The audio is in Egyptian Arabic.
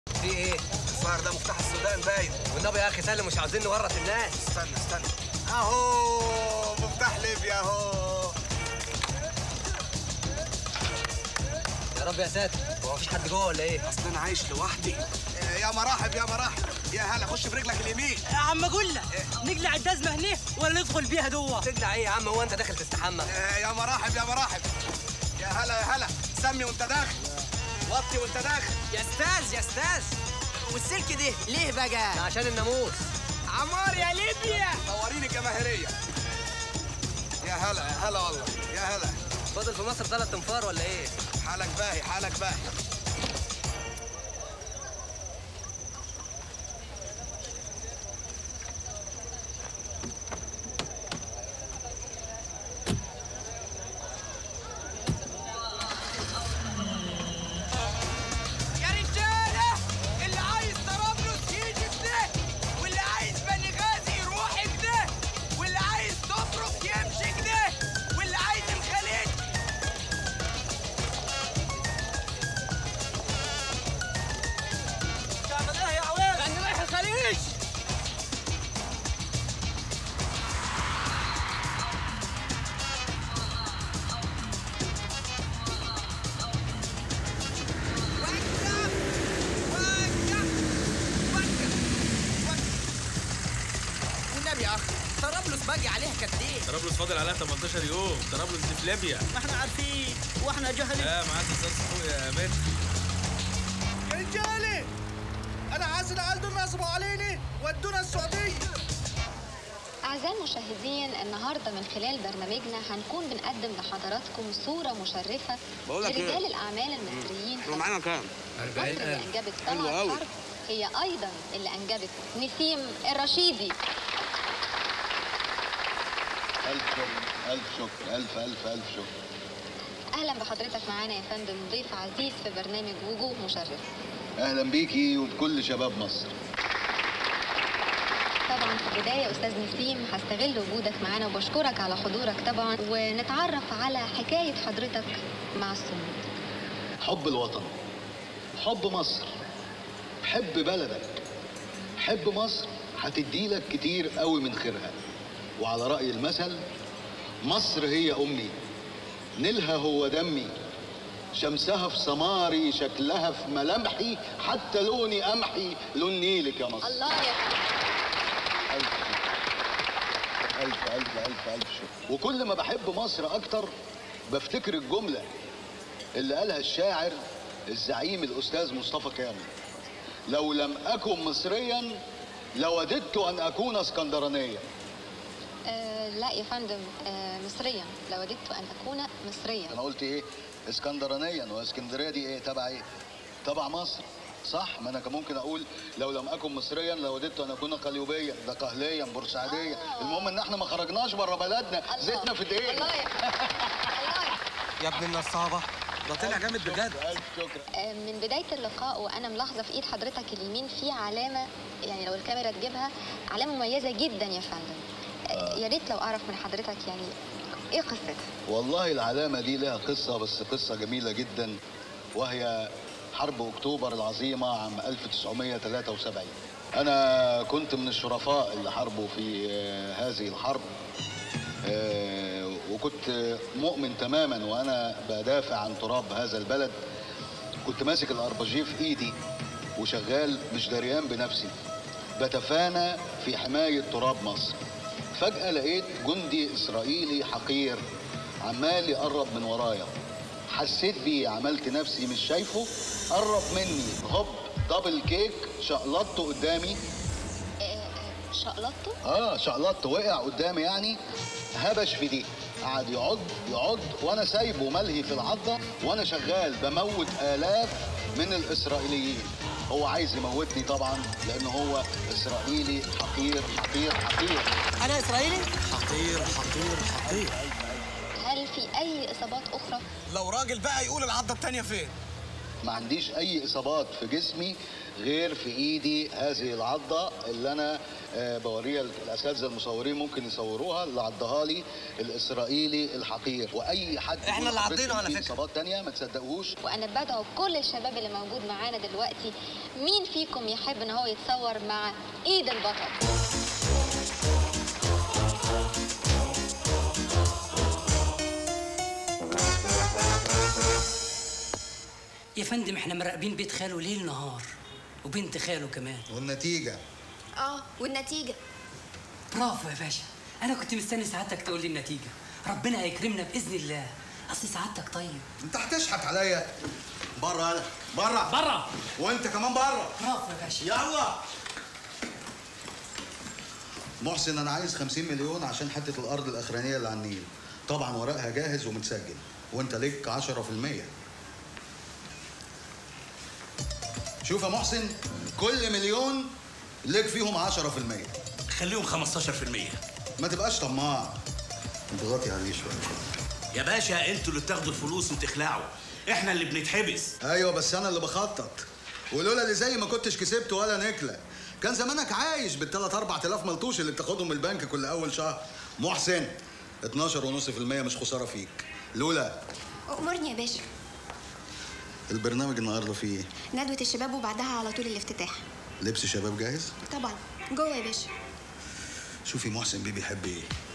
في ايه؟ الظاهر ده مفتاح السودان باين والنبي يا اخي سلم مش عاوزين نورط الناس استنى استنى اهو مفتاح ليبيا اهو يا رب يا ساتر هو مفيش حد جوه ولا ايه؟ اصل انا عايش لوحدي آه، يا مراحب يا مراحب يا هلا خش برجلك اليمين يا عم اقول لك نقلع الدزمه هنا ولا ندخل بيها جوه تقلع ايه يا عم هو انت داخل تستحمى؟ آه، يا مراحب يا مراحب يا هلا يا هلا سمي وانت داخل وطي وانت داخل يا استاذ يا استاذ والسلك ده ليه بقى ده عشان الناموس عمار يا ليبيا نوريني الجماهيريه يا هلا يا هلا والله يا هلا فاضل في مصر ثلاث انفار ولا ايه؟ حالك باهي حالك باهي يا رجاله اللي عايز طرابلس يجي كده واللي عايز بني غازي يروح كده واللي عايز تبرك يمشي كده واللي عايز الخليج تعمل ايه يا عواد؟ انا رايح الخليج والنبي يا اخي طرابلس باقي عليها قد ايه؟ طرابلس فاضل عليها 18 يوم طرابلس دي في ليبيا ما احنا عارفين واحنا جهلين لا معاك استاذ فوق يا بنت يا رجالي انا عايز العيال دول نصبوا عليني ودونا السعوديه أعزائي المشاهدين النهاردة من خلال برنامجنا هنكون بنقدم لحضراتكم صورة مشرفة بقول لك إيه؟ لرجال الأعمال المصريين هو معانا كام؟ مصر اللي أنجبت حلو طلعت أوي. حرب هي أيضا اللي أنجبت نسيم الرشيدي ألف شكر ألف شكر ألف ألف ألف شكر أهلا بحضرتك معانا يا فندم ضيف عزيز في برنامج وجوه مشرف أهلا بيكي وبكل شباب مصر طبعا في البداية أستاذ نسيم هستغل وجودك معانا وبشكرك على حضورك طبعا ونتعرف على حكاية حضرتك مع الصمود حب الوطن حب مصر حب بلدك حب مصر هتديلك كتير قوي من خيرها وعلى رأي المثل مصر هي أمي نيلها هو دمي شمسها في سماري شكلها في ملامحي حتى لوني قمحي لون نيلك يا مصر الله يا ألف شكر. ألف ألف ألف ألف شكر وكل ما بحب مصر أكتر بفتكر الجملة اللي قالها الشاعر الزعيم الأستاذ مصطفى كامل لو لم أكن مصريا لوددت أن أكون اسكندرانيا آه لا يا فندم آه مصريا لوددت ان اكون مصريا أنا قلت إيه اسكندرانيا واسكندرية دي إيه تبع إيه تبع مصر صح ما انا كان ممكن اقول لو لم اكن مصريا لوددت ان اكون قليوبيا ده قهليا بورسعيديا آه. المهم ان احنا ما خرجناش بره بلدنا الله. زيتنا في دقيقه الله يا الله يا يا ابن النصابة ده طلع جامد بجد الف شكر آه، من بداية اللقاء وأنا ملاحظة في إيد حضرتك اليمين في علامة يعني لو الكاميرا تجيبها علامة مميزة جدا يا فندم آه، يا ريت لو أعرف من حضرتك يعني إيه قصتها؟ والله العلامة دي لها قصة بس قصة جميلة جدا وهي حرب أكتوبر العظيمة عام 1973 أنا كنت من الشرفاء اللي حاربوا في آه، هذه الحرب آه، وكنت مؤمن تماما وأنا بدافع عن تراب هذا البلد كنت ماسك الأربجيه في إيدي وشغال مش دريان بنفسي بتفانى في حماية تراب مصر فجأة لقيت جندي إسرائيلي حقير عمال يقرب من ورايا حسيت بيه عملت نفسي مش شايفه قرب مني هوب دبل كيك شقلطته قدامي آه، آه، شقلطته؟ اه شقلطت وقع قدامي يعني هبش في دي قعد يعض يعض وانا سايبه ملهي في العضه وانا شغال بموت الاف من الاسرائيليين هو عايز يموتني طبعا لان هو اسرائيلي حقير حقير حقير انا اسرائيلي حقير حقير حقير هل في أي إصابات أخرى؟ لو راجل بقى يقول العضه التانيه فين ما عنديش اي اصابات في جسمي غير في ايدي هذه العضه اللي انا آه، بوريها الاساتذه المصورين ممكن يصوروها اللي عضها لي الاسرائيلي الحقير واي حد إحنا يقول اللي حضرتك عضينه على في فكرة. اصابات تانية ما تصدقوش وانا بدعو كل الشباب اللي موجود معانا دلوقتي مين فيكم يحب ان هو يتصور مع ايد البطل يا فندم احنا مراقبين بيت خاله ليل نهار وبنت خاله كمان والنتيجه اه والنتيجة برافو يا باشا انا كنت مستني سعادتك تقول لي النتيجه ربنا هيكرمنا باذن الله اصل سعادتك طيب انت هتشحت عليا بره انا بره بره وانت كمان بره برافو يا باشا يلا محسن انا عايز 50 مليون عشان حته الارض الاخرانيه اللي على النيل طبعا ورقها جاهز ومتسجل وانت ليك 10% شوف يا محسن كل مليون ليك فيهم 10% خليهم 15% ما تبقاش طماع انت غطي عليه شويه يا باشا انتوا اللي بتاخدوا الفلوس وتخلعوا احنا اللي بنتحبس ايوه بس انا اللي بخطط ولولا اللي زي ما كنتش كسبت ولا نكله كان زمانك عايش بالثلاث اربع تلاف ملطوش اللي بتاخدهم من البنك كل اول شهر محسن 12.5% مش خساره فيك لولا أمرني يا باشا البرنامج النهارده فيه ايه؟ ندوة الشباب وبعدها على طول الافتتاح لبس شباب جاهز طبعا جوه يا باشا شوفي محسن بيه بيحب ايه